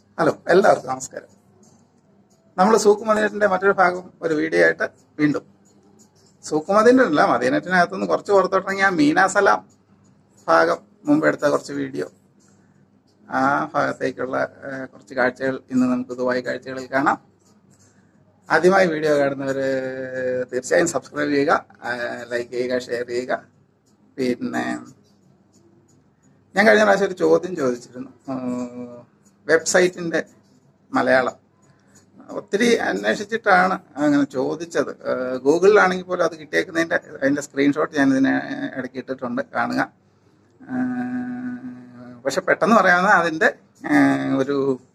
Hello എല്ലാവർക്കും നമസ്കാരം നമ്മൾ സൂക്ക് മദീനത്തിന്റെ മറ്റൊരു ഭാഗം ഒരു വീഡിയോ ആയിട്ട് വീണ്ടും സൂക്ക് മദീന അല്ല മദീനത്തിനകത്തുനിന്ന് കുറച്ച് പുറത്തോട്ടിറങ്ങിയ മീനാസലാം ഭാഗം മുമ്പ് എടുത്ത കുറച്ച് വീഡിയോ ആ ഭാഗത്തേക്കുള്ള ഏഹ്, കുറച്ച് കാഴ്ചകൾ ഇന്ന് നമുക്ക് ദുബായ് കാഴ്ചകളിൽ കാണാം ആദ്യമായി വീഡിയോ കാണുന്നവർ തീർച്ചയായും സബ്സ്ക്രൈബ് ചെയ്യുക ലൈക്ക് ചെയ്യുക ഷെയർ ചെയ്യുക പിന്നെ ഞാൻ കഴിഞ്ഞ പ്രാവശ്യം ഒരു ചോദ്യം ചോദിച്ചിരുന്നു ഏഹ്, വെബ്സൈറ്റിന്റെ മലയാളം ഒത്തിരി അന്വേഷിച്ചിട്ടാണ് അങ്ങനെ ചോദിച്ചത് ഏഹ്, ഗൂഗിളിലാണെങ്കിൽ പോലും അത് കിട്ടിയേക്കുന്നതിന്റെ അതിന്റെ സ്ക്രീൻഷോട്ട് ഞാൻ ഇതിനെ ഇടയ്ക്ക് ഇട്ടിട്ടുണ്ട് കാണുക ഏഹ്, പക്ഷെ പെട്ടെന്ന് പറയാവുന്ന അതിന്റെ ഏഹ്, ഒരു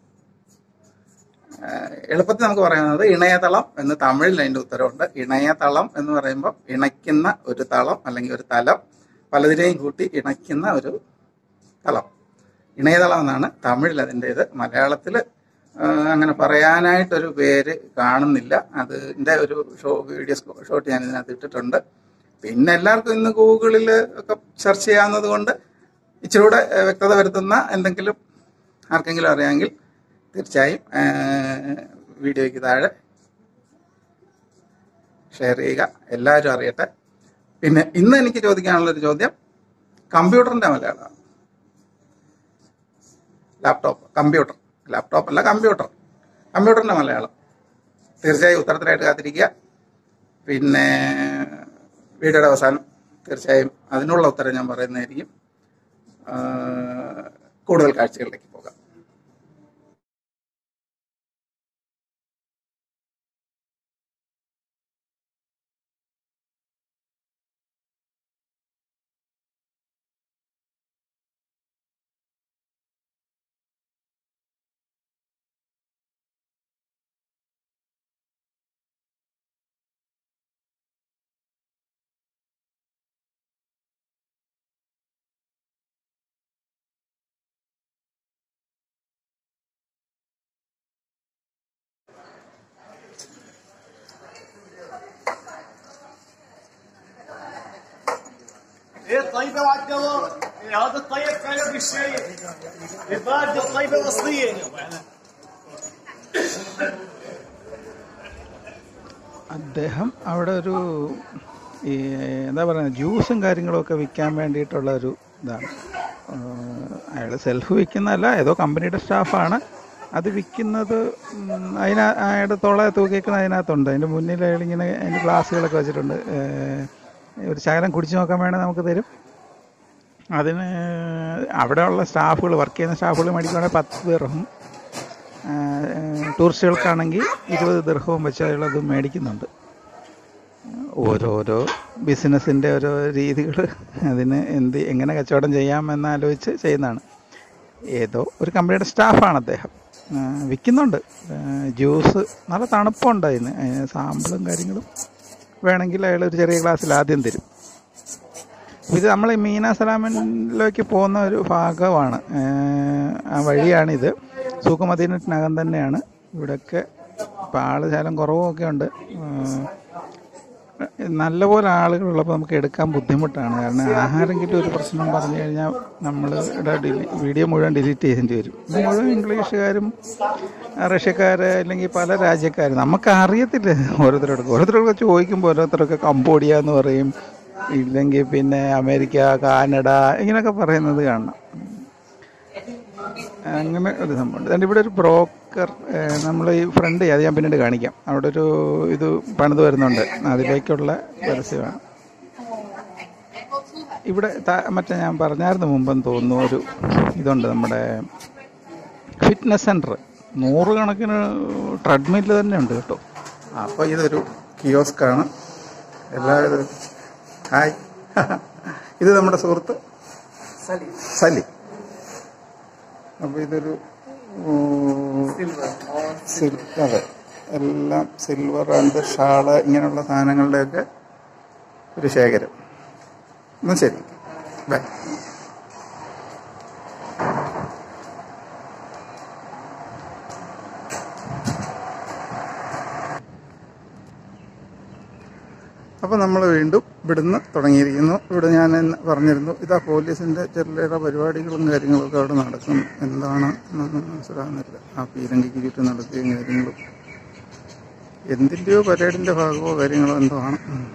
ഏഹ്, എളുപ്പത്തിൽ നമുക്ക് പറയുന്നത് ഇണയതളം എന്ന് തമിഴിൽ അതിന്റെ ഉത്തരവുണ്ട് ഇണയതളം എന്ന് പറയുമ്പോൾ ഇണയ്ക്കുന്ന ഒരു തളം അല്ലെങ്കിൽ ഒരു തലം പലതിനെയും കൂട്ടി ഇണയ്ക്കുന്ന ഒരു തളം ഇണയതളം എന്നാണ് തമിഴിൽ അതിൻ്റെ ഇത് മലയാളത്തിൽ അങ്ങനെ പറയാനായിട്ടൊരു പേര് കാണുന്നില്ല അതിൻ്റെ ഒരു ഷോ വീഡിയോ ഷോട്ട് ഞാൻ ഇതിനകത്ത് ഇട്ടിട്ടുണ്ട് പിന്നെ എല്ലാവർക്കും ഇന്ന് ഗൂഗിളിൽ ഒക്കെ സെർച്ച് ചെയ്യാവുന്നത് കൊണ്ട് ഇച്ചിരി കൂടെ ഏഹ്, വ്യക്തത വരുത്തുന്ന എന്തെങ്കിലും ആർക്കെങ്കിലും അറിയാമെങ്കിൽ തീർച്ചയായും ഏഹ്, വീഡിയോയ്ക്ക് താഴെ ഷെയർ ചെയ്യുക എല്ലാവരും അറിയട്ടെ പിന്നെ ഇന്ന് എനിക്ക് ചോദിക്കാനുള്ളൊരു ചോദ്യം കമ്പ്യൂട്ടറിന്റെ മലയാളമാണ് ലാപ്ടോപ്പ് കമ്പ്യൂട്ടർ ലാപ്ടോപ്പ് അല്ല കമ്പ്യൂട്ടർ കമ്പ്യൂട്ടറിന്റെ മലയാളം തീർച്ചയായും ഉത്തരത്തിനായിട്ട് കാത്തിരിക്കുക പിന്നെ വീഡിയോയുടെ അവസാനം തീർച്ചയായും അതിനുള്ള ഉത്തരം ഞാൻ പറയുന്നതായിരിക്കും ആ, കൂടുതൽ കാഴ്ചകളിലേക്ക് പോകാം ايه الطيبه وعد الله إيه هذا الطيب فعلا بالشاي البارده الطيبه الاصليه അദ്ദേഹം അവിടെ ഒരു ഈ എന്താ പറയുക ജ്യൂസും കാര്യങ്ങളൊക്കെ വിൽക്കാൻ വേണ്ടിയിട്ടുള്ള ഒരു ഇതാണ് അയാൾ സെൽഫ് വിൽക്കുന്നതല്ല ഏതോ കമ്പനിയുടെ സ്റ്റാഫാണ് അത് വിൽക്കുന്നത് ഉം, അതിന അയാളുടെ തൊള തൂക്കിയേക്കുന്നത് അതിനകത്തുണ്ട് അതിൻ്റെ മുന്നിൽ അയാളിങ്ങനെ അതിൻ്റെ ഗ്ലാസ്സുകളൊക്കെ വെച്ചിട്ടുണ്ട് ഏഹ്, ഒരു ശകലം കുടിച്ചു നോക്കാൻ വേണേൽ നമുക്ക് തരും അതിന് അവിടെയുള്ള സ്റ്റാഫുകൾ വർക്ക് ചെയ്യുന്ന സ്റ്റാഫുകൾ മേടിക്കുകയാണെങ്കിൽ പത്ത് ദിർഹം ടൂറിസ്റ്റുകൾക്കാണെങ്കിൽ ഇരുപത് ദിർഹവും വെച്ച് അയാളത് മേടിക്കുന്നുണ്ട് ഓരോരോ ബിസിനസ്സിൻ്റെ ഓരോ രീതികൾ അതിന് എന്ത് എങ്ങനെ കച്ചവടം ചെയ്യാമെന്ന് ആലോചിച്ച് ചെയ്യുന്നതാണ് ഏതോ ഒരു കമ്പനിയുടെ സ്റ്റാഫാണ് അദ്ദേഹം ആ, വിൽക്കുന്നുണ്ട് ആ, ജ്യൂസ് നല്ല തണുപ്പുണ്ട് അതിന് അതിന് സാമ്പിളും കാര്യങ്ങളും വേണമെങ്കിൽ അയാൾ ഒരു ചെറിയ ഗ്ലാസ്സിൽ ആദ്യം തരും ഇത് നമ്മൾ മീന സലാമിലേക്ക് പോകുന്ന ഒരു ഭാഗമാണ് ഏഹ് ആ വഴിയാണിത് സൂക്കുമദീനത്തിനകം തന്നെയാണ് ഇവിടെയൊക്കെ ഇപ്പം ആള് ശകലം കുറവൊക്കെ ഉണ്ട് ഏഹ് നല്ലപോലെ ആളുകളുള്ളപ്പോൾ നമുക്ക് എടുക്കാൻ ബുദ്ധിമുട്ടാണ് കാരണം ആരെങ്കിലും ഒരു പ്രശ്നം പറഞ്ഞു കഴിഞ്ഞാൽ നമ്മൾ വീഡിയോ മുഴുവൻ ഡിലീറ്റ് ചെയ്യേണ്ടി വരും ഇത് മുഴുവൻ ഇംഗ്ലീഷുകാരും റഷ്യക്കാർ അല്ലെങ്കിൽ പല രാജ്യക്കാരും നമുക്ക് അറിയത്തില്ല ഓരോരുത്തരോടൊക്കെ ഓരോരുത്തരൊക്കെ ചോദിക്കുമ്പോൾ ഓരോരുത്തരൊക്കെ കംബോഡിയ എന്ന് പറയും ഇല്ലെങ്കിൽ പിന്നെ അമേരിക്ക കാനഡ ഇങ്ങനെയൊക്കെ പറയുന്നത് കാണണം അങ്ങനെ ഒരു സംഭവമുണ്ട് അതുകൊണ്ട് ഇവിടെ ഒരു ബ്രോക്കർ നമ്മൾ ഈ ഫ്രണ്ട് അത് ഞാൻ പിന്നീട് കാണിക്കാം അവിടെ ഒരു ഇത് പണിത് വരുന്നുണ്ട് അതിലേക്കുള്ള പരസ്യമാണ് ഇവിടെ ത- മറ്റേ ഞാൻ പറഞ്ഞായിരുന്നു മുമ്പെന്ന് തോന്നുന്നു ഒരു ഇതുണ്ട് നമ്മുടെ ഫിറ്റ്നസ് സെൻറ്റർ നൂറുകണക്കിന് ട്രെഡ്മില്ല് തന്നെ ഉണ്ട് കേട്ടോ അപ്പോൾ ഇതൊരു കിയോസ്കാണ് എല്ലാവരും ഹായ് ഇത് നമ്മുടെ സുഹൃത്ത് സലി അപ്പോൾ ഇതൊരു സിൽ- അതെ എല്ലാം സിൽവർ ആൻഡ് ഷാള് ഇങ്ങനെയുള്ള സാധനങ്ങളുടെയൊക്കെ ഒരു ശേഖരം എന്നാ ശരി ബൈ അപ്പോൾ നമ്മൾ വീണ്ടും ഇവിടുന്ന് തുടങ്ങിയിരിക്കുന്നു ഇവിടെ ഞാൻ ഇന്ന് പറഞ്ഞിരുന്നു ഇതാ പോലീസിൻ്റെ ചെറിയ പരിപാടികളും കാര്യങ്ങളൊക്കെ അവിടെ നടക്കും എന്താണ് എന്നൊന്നും മനസ്സിലാകുന്നില്ല ആ പീരങ്കിക്ക് ചുറ്റും നടത്തിയ കാര്യങ്ങളും എന്തിൻ്റെയോ പരേഡിൻ്റെ ഭാഗമോ കാര്യങ്ങളോ എന്തോ ആണ് ഉം.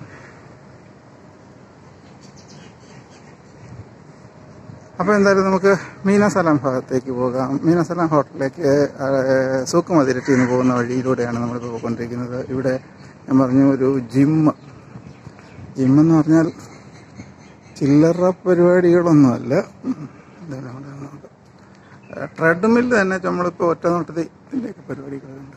അപ്പോൾ എന്തായാലും നമുക്ക് മീനസലാം ഭാഗത്തേക്ക് പോകാം മീനസലാം ഹോട്ടലിലേക്ക് ആ, സൂക്ക് മതിരട്ടിൽ നിന്ന് പോകുന്ന വഴിയിലൂടെയാണ് നമ്മളിപ്പോൾ പോയിക്കൊണ്ടിരിക്കുന്നത് ഇവിടെ ഞാൻ പറഞ്ഞു ഒരു ജിമ്മ് ജിമ്മെന്ന് പറഞ്ഞാൽ ചില്ലറ പരിപാടികളൊന്നുമല്ല എന്തായാലും അവിടെ നോക്കാം ട്രെഡ്മില്ല് തന്നെ നമ്മളിപ്പോൾ ഒറ്റ നോട്ടത്തിൽ ഇതിൻ്റെയൊക്കെ പരിപാടികളുണ്ട്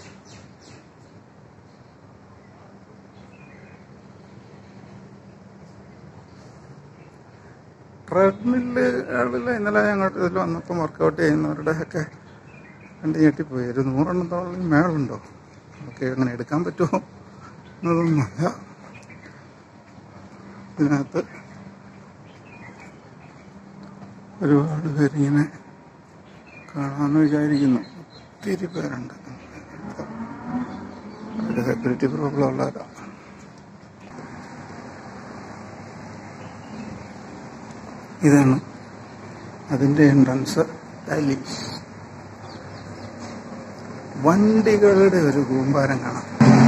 ട്രെഡ്മില്ല് ആളില്ല ഇന്നലെ ഞങ്ങൾക്ക് ഇതിൽ വന്നപ്പോൾ വർക്കൗട്ട് ചെയ്യുന്നവരുടെ ഒക്കെ കണ്ട് ഞെട്ടിപ്പോയി ഒരു നൂറെണ്ണത്തോളം മേളുണ്ടോ നമുക്ക് അങ്ങനെ എടുക്കാൻ പറ്റുമോ എന്നതൊന്നുമല്ല ഇതിനകത്ത് ഒരുപാട് പേരിങ്ങനെ കാണാമെന്ന് വിചാരിക്കുന്നു ഒത്തിരി പേരുണ്ട് ഒരു സെക്യൂരിറ്റി പ്രോബ്ലം ഉള്ളവരാ ഇതാണ് അതിൻ്റെ എൻട്രൻസ് ഡൽഹി വണ്ടികളുടെ ഒരു കൂമ്പാരം കാണാം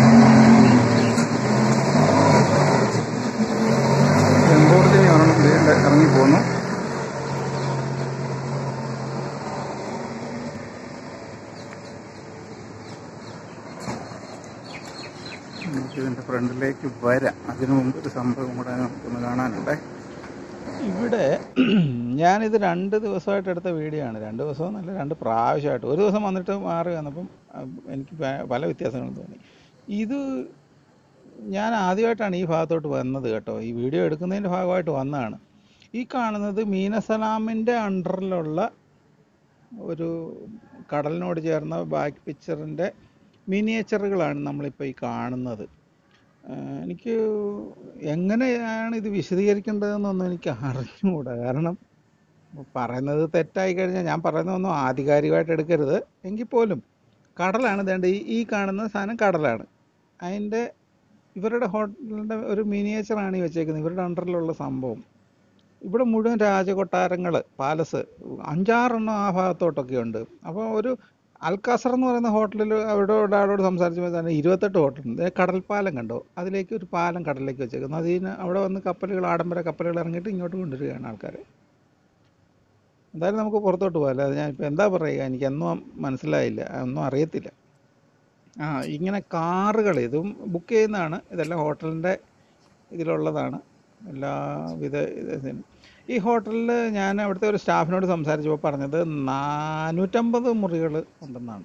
എംബോർഡിനി ഒരെണ്ണം വേണ്ട ഇറങ്ങിപ്പോന്നു നമുക്ക് ഇതിൻ്റെ ഫ്രണ്ടിലേക്ക് വരാം അതിനു മുമ്പ് ഒരു സംഭവം കൂടെ നമുക്കൊന്ന് കാണാനുണ്ടേ ഇവിടെ ഞാനിത് രണ്ട് ദിവസമായിട്ട് എടുത്ത വീഡിയോ ആണ് രണ്ട് ദിവസവും നല്ല രണ്ട് പ്രാവശ്യമായിട്ട് ഒരു ദിവസം വന്നിട്ട് മാറി വന്നപ്പം അഹ് എനിക്ക് പ- പല വ്യത്യാസങ്ങളും തോന്നി ഇത് ഞാൻ ആദ്യമായിട്ടാണ് ഈ ഭാഗത്തോട്ട് വന്നത് കേട്ടോ ഈ വീഡിയോ എടുക്കുന്നതിൻ്റെ ഭാഗമായിട്ട് വന്നതാണ് ഈ കാണുന്നത് മീനസലാമിൻ്റെ അണ്ടറിലുള്ള ഒരു കടലിനോട് ചേർന്ന ബാക്ക് പിക്ചറിൻ്റെ മിനിയേച്ചറുകളാണ് നമ്മളിപ്പോൾ ഈ കാണുന്നത് ആഹ് എനിക്ക് എങ്ങനെയാണ് ഇത് വിശദീകരിക്കേണ്ടതെന്നൊന്നും എനിക്ക് അറിഞ്ഞുകൂടാ കാരണം പറയുന്നത് തെറ്റായി കഴിഞ്ഞാൽ ഞാൻ പറയുന്നതൊന്നും ആധികാരികമായിട്ട് എടുക്കരുത് എങ്കിൽ പോലും കടലാണ് വേണ്ട ഈ ഈ കാണുന്ന സാധനം കടലാണ് അതിൻ്റെ ഇവരുടെ ഹോട്ടലിൻ്റെ ഒരു മിനിയേച്ചറാണ് ഈ വെച്ചേക്കുന്നത് ഇവരുടെ അണ്ടറിലുള്ള സംഭവം ഇവിടെ മുഴുവൻ രാജകൊട്ടാരങ്ങൾ പാലസ് അഞ്ചാറെണ്ണം ആ ഭാഗത്തോട്ടൊക്കെ ഉണ്ട് അപ്പോൾ ഒരു അൽക്കാസർ എന്ന് പറയുന്ന ഹോട്ടലിൽ അവിടെ ഒരാളോട് സംസാരിച്ചപ്പോൾ തന്നെ ഇരുപത്തെട്ട് ഹോട്ടലുണ്ട് ദേ കടൽപ്പാലം കണ്ടോ അതിലേക്ക് ഒരു പാലം കടലിലേക്ക് വെച്ചേക്കുന്നു അതിന് അവിടെ വന്ന് കപ്പലുകൾ ആഡംബര കപ്പലുകൾ ഇറങ്ങിയിട്ട് ഇങ്ങോട്ട് കൊണ്ടുവരികയാണ് ആൾക്കാർ എന്തായാലും നമുക്ക് പുറത്തോട്ട് പോകാം അല്ലാതെ ഞാൻ ഇപ്പോൾ എന്താ പറയുക എനിക്കൊന്നും മനസ്സിലായില്ല ഒന്നും അറിയത്തില്ല ആ ഇങ്ങനെ കാറുകൾ ഇതും ബുക്ക് ചെയ്യുന്നതാണ് ഇതെല്ലാം ഹോട്ടലിൻ്റെ ഇതിലുള്ളതാണ് എല്ലാവിധ ഇതിനും ഈ ഹോട്ടലിൽ ഞാൻ അവിടുത്തെ ഒരു സ്റ്റാഫിനോട് സംസാരിച്ചപ്പോൾ പറഞ്ഞത് നാനൂറ്റമ്പത് മുറികൾ ഉണ്ടെന്നാണ്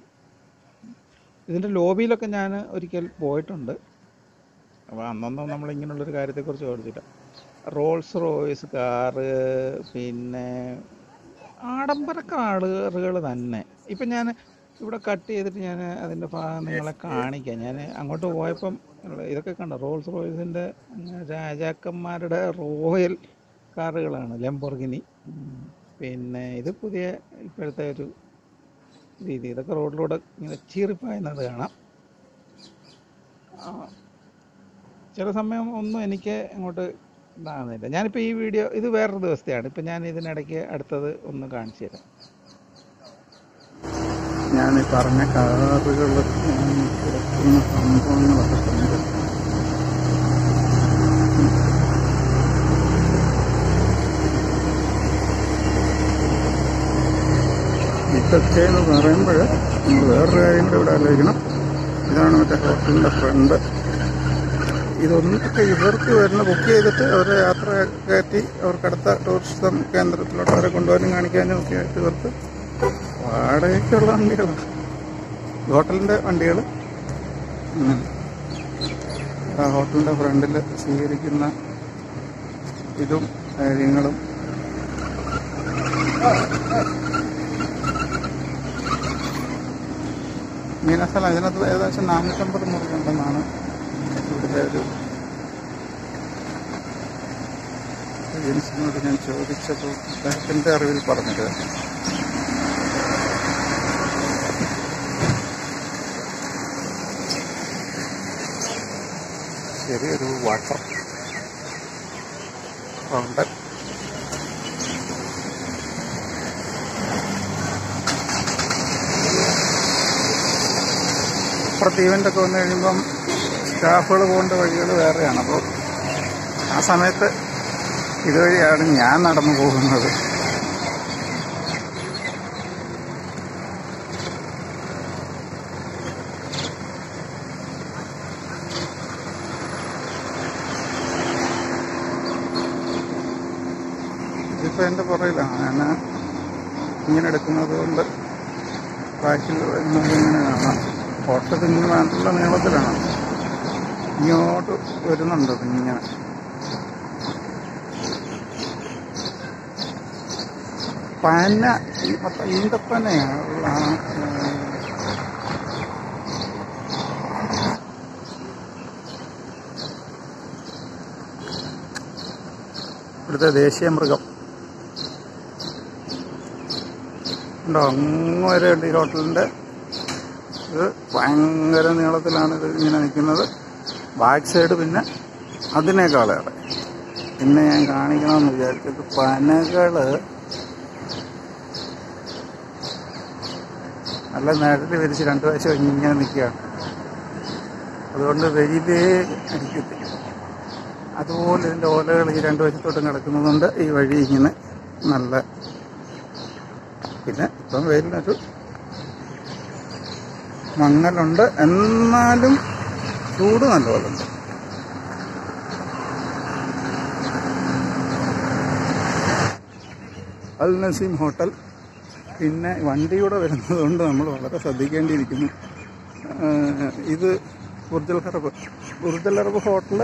ഇതിൻ്റെ ലോബിയിലൊക്കെ ഞാൻ ഒരിക്കൽ പോയിട്ടുണ്ട് അപ്പോൾ അന്നൊന്നും നമ്മൾ ഇങ്ങനെയുള്ളൊരു കാര്യത്തെക്കുറിച്ച് ഓർത്തില്ല റോൾസ് റോയ്സ് കാറ് പിന്നെ ആഡംബര കാറുകൾ തന്നെ ഇപ്പം ഞാൻ ഇവിടെ കട്ട് ചെയ്തിട്ട് ഞാൻ അതിൻ്റെ ഭാഗം നിങ്ങളെ കാണിക്കാം ഞാൻ അങ്ങോട്ട് പോയപ്പം ഉള്ള ഇതൊക്കെ കണ്ടോ റോൾസ് റോയ്സിൻ്റെ രാജാക്കന്മാരുടെ റോയൽ കാറുകളാണ് ലംബോർഗിനി ഉം. പിന്നെ ഇത് പുതിയ ഇപ്പോഴത്തെ ഒരു രീതി ഇതൊക്കെ റോഡിലൂടെ ഇങ്ങനെ ചീറിപ്പായുന്നത് കാണാം ആ, ചില സമയം ഒന്നും എനിക്ക് അങ്ങോട്ട് ഇതാകുന്നില്ല ഞാനിപ്പോൾ ഈ വീഡിയോ ഇത് വേറൊരു ദിവസത്തെയാണ് ഇപ്പം ഞാൻ ഇതിനിടയ്ക്ക് അടുത്തത് ഒന്ന് കാണിച്ചു തരാം ഞാൻ ഈ പറഞ്ഞ കാറുകൾ കിടക്കുന്ന സംഭവങ്ങളൊക്കെ കണ്ട് ഇതൊക്കെ എന്ന് പറയുമ്പോൾ നമ്മൾ വേറൊരു കാര്യം കൂടെ ഇവിടെ ആലോചിക്കണം ഇതാണ് മറ്റേ ഹോട്ടലിൻ്റെ ഫ്രണ്ട് ഇതൊന്നൊക്കെ ഇവർക്ക് വരുന്ന ബുക്ക് ചെയ്തിട്ട് അവരെ യാത്ര കയറ്റി അവർക്കടുത്ത ടൂറിസം കേന്ദ്രത്തിലോട്ട് അവരെ കൊണ്ടുപോകാനും കാണിക്കാനും ഒക്കെ ആയിട്ട് ഇവർക്ക് വാടകയ്ക്കുള്ള വണ്ടികളാണ് ഹോട്ടലിൻ്റെ വണ്ടികൾ ആ ഹോട്ടലിൻ്റെ ഫ്രണ്ടിൽ സ്വീകരിക്കുന്ന ഇതും കാര്യങ്ങളും മീനസ്ഥലം ഇതിനകത്ത് ഏകദേശം നാനൂറ്റമ്പത് മുറിയുണ്ടെന്നാണ് ഇവിടുത്തെ ഒരു ഏജൻസിനോട് ഞാൻ ചോദിച്ചപ്പോൾ അദ്ദേഹത്തിൻ്റെ അറിവിൽ പറഞ്ഞത് ചെറിയൊരു വാട്ടർ ഫൗണ്ടൻ അപ്പുറത്ത് ഈവൻ്റ് ഒക്കെ വന്നു കഴിയുമ്പം സ്റ്റാഫുകൾ പോകേണ്ട വഴികൾ വേറെയാണ് അപ്പോൾ ആ സമയത്ത് ഇതുവഴിയാണ് ഞാൻ നടന്നു പോകുന്നത് ഇതിപ്പോൾ എൻ്റെ പുറയിലാണ് ഞാൻ ഇങ്ങനെ എടുക്കുന്നത് കൊണ്ട് ബാക്കിൽ വരുന്നത് ഇങ്ങനെ കാണാം ഓട്ടത്തിന് വേണ്ടുള്ള നീളത്തിലാണ് ഇങ്ങോട്ട് വരുന്നുണ്ട് ഇങ്ങനെ പന ഈ മൊത്തം ഈന്തപ്പനയാണ് ഇവിടുത്തെ ദേശീയ മൃഗം ഉണ്ടോ അങ്ങ് വരെ ഉണ്ട് ഈ ഹോട്ടലിൻ്റെ ഇത് ഭയങ്കര നീളത്തിലാണ് ഇത് ഇങ്ങനെ നിൽക്കുന്നത് ബാക്ക് സൈഡ് പിന്നെ അതിനേക്കാളേറെ പിന്നെ ഞാൻ കാണിക്കണമെന്ന് വിചാരിച്ചത് പനകള് നല്ല നിഴല് വിരിച്ച് രണ്ടു വശം ഇങ്ങനെ നിൽക്കുകയാണ് അതുകൊണ്ട് വെയിലേ അടിക്കത്തില്ല അതുപോലെ ഇതിൻ്റെ ഓലകൾ ഈ രണ്ടു വശത്തോട്ടും കിടക്കുന്നതുകൊണ്ട് ഈ വഴി ഇങ്ങനെ നല്ല പിന്നെ ഇപ്പം വെയിലിനൊരു മങ്ങലുണ്ട് എന്നാലും ചൂട് നല്ലപോലെ ഉണ്ട് അൽ നസീം ഹോട്ടൽ പിന്നെ വണ്ടിയൂടെ വരുന്നത് കൊണ്ട് നമ്മൾ വളരെ ശ്രദ്ധിക്കേണ്ടിയിരിക്കുന്നു ആ, ഇത് ബുർജൽ ഹറബ് ബുർജൽ ഹറബ് ഹോട്ടൽ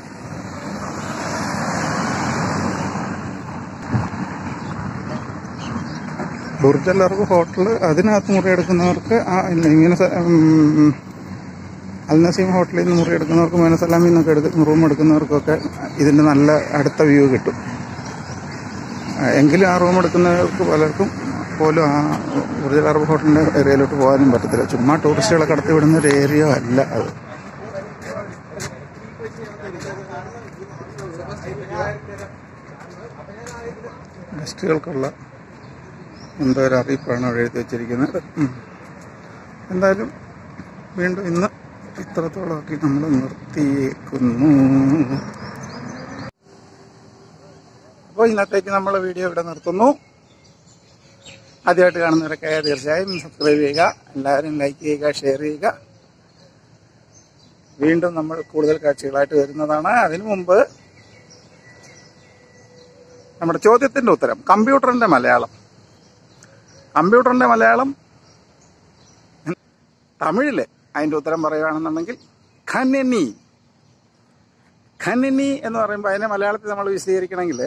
ബുർജൽ ഹറബ് ഹോട്ടൽ അതിനകത്ത് മുറിയെടുക്കുന്നവർക്ക് ആ ഇല്ല, ഇങ്ങനെ സ- ഉം, അൽ നസീം ഹോട്ടലിൽ നിന്ന് മുറിയെടുക്കുന്നവർക്ക് മേനസലാമിൽ നിന്നൊക്കെ എടുക്ക റൂം എടുക്കുന്നവർക്കൊക്കെ ഇതിൻ്റെ നല്ല അടുത്ത വ്യൂ കിട്ടും ആ, എങ്കിലും ആ റൂം എടുക്കുന്നവർക്ക് പലർക്കും പോലും ആ ബുർജൽ അറബ് ഹോട്ടലിൻ്റെ ഏരിയയിലോട്ട് പോകാനും പറ്റത്തില്ല ചുമ്മാ ടൂറിസ്റ്റുകളെ കടത്തി വിടുന്ന ഒരു ഏരിയ അല്ല അത് ഗസ്റ്റുകൾക്കുള്ള എന്തോ ഒരു അറിയിപ്പാണ് അവിടെ എഴുതി വെച്ചിരിക്കുന്നത് ഉം. എന്തായാലും വീണ്ടും ഇന്ന് ഇത്രത്തോളമാക്കി നമ്മൾ നിർത്തിയേക്കുന്നു അപ്പോൾ ഇന്നത്തേക്ക് നമ്മൾ വീഡിയോ ഇവിടെ നിർത്തുന്നു ആദ്യമായിട്ട് കാണുന്നവരൊക്കെ തീർച്ചയായും സബ്സ്ക്രൈബ് ചെയ്യുക എല്ലാവരും ലൈക്ക് ചെയ്യുക ഷെയർ ചെയ്യുക വീണ്ടും നമ്മൾ കൂടുതൽ കാഴ്ചകളായിട്ട് വരുന്നതാണ് അതിനു മുമ്പ് നമ്മുടെ ചോദ്യത്തിന്റെ ഉത്തരം കമ്പ്യൂട്ടറിന്റെ മലയാളം കമ്പ്യൂട്ടറിന്റെ മലയാളം തമിഴില് അതിന്റെ ഉത്തരം പറയുകയാണെന്നുണ്ടെങ്കിൽ ഖനനി ഖനനി എന്ന് പറയുമ്പോൾ അതിനെ മലയാളത്തിൽ നമ്മൾ വിശദീകരിക്കണമെങ്കിൽ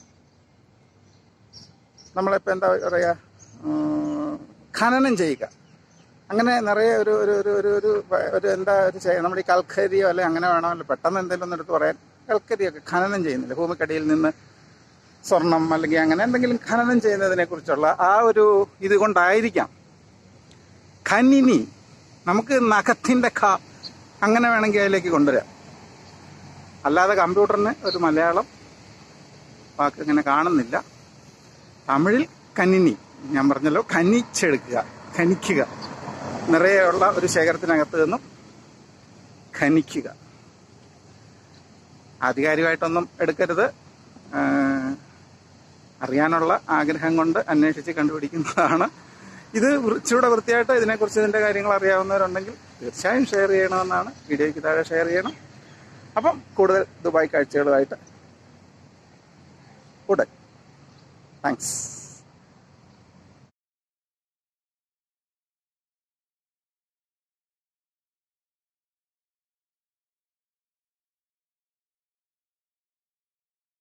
നമ്മളിപ്പോൾ എന്താ പറയുക ഉം, ഖനനം ചെയ്യുക അങ്ങനെ നിറയെ ഒരു ഒരു ഒരു ഒരു ഒരു വ- ഒരു എന്താ ഒരു ചെയ്യ- നമ്മുടെ ഈ കൽക്കരിയോ അല്ലെ അങ്ങനെ വേണമല്ലോ പെട്ടെന്ന് എന്തെങ്കിലും ഒന്ന് എടുത്ത് പറയാൻ കൽക്കരിയൊക്കെ ഖനനം ചെയ്യുന്നില്ല ഭൂമിക്കടിയിൽ നിന്ന് സ്വർണം അല്ലെങ്കിൽ അങ്ങനെ എന്തെങ്കിലും ഖനനം ചെയ്യുന്നതിനെ കുറിച്ചുള്ള ആ ഒരു ഇത് കൊണ്ടായിരിക്കാം ഖനിനി നമുക്ക് നഖത്തിന്റെ ഖ അങ്ങനെ വേണമെങ്കിൽ അതിലേക്ക് കൊണ്ടുവരാം അല്ലാതെ കമ്പ്യൂട്ടറിന് ഒരു മലയാളം വാക്ക് ഇങ്ങനെ കാണുന്നില്ല തമിഴിൽ കന്നിനി ഞാൻ പറഞ്ഞല്ലോ ഖനിച്ചെടുക്കുക ഖനിക്കുക നിറയെയുള്ള ഒരു ശേഖരത്തിനകത്ത് നിന്നും ഖനിക്കുക ആധികാരികമായിട്ടൊന്നും എടുക്കരുത് ആ, അറിയാനുള്ള ആഗ്രഹം കൊണ്ട് അന്വേഷിച്ച് കണ്ടുപിടിക്കുന്നതാണ് ഇത് ഇച്ചിരൂടെ വൃത്തിയായിട്ട് ഇതിനെക്കുറിച്ച് ഇതിന്റെ കാര്യങ്ങൾ അറിയാവുന്നവരുണ്ടെങ്കിൽ തീർച്ചയായും ഷെയർ ചെയ്യണമെന്നാണ് വീഡിയോയ്ക്ക് താഴെ ഷെയർ ചെയ്യണം അപ്പം കൂടുതൽ ദുബായ് കാഴ്ചകളുമായിട്ട് ഉടൻ താങ്ക്സ്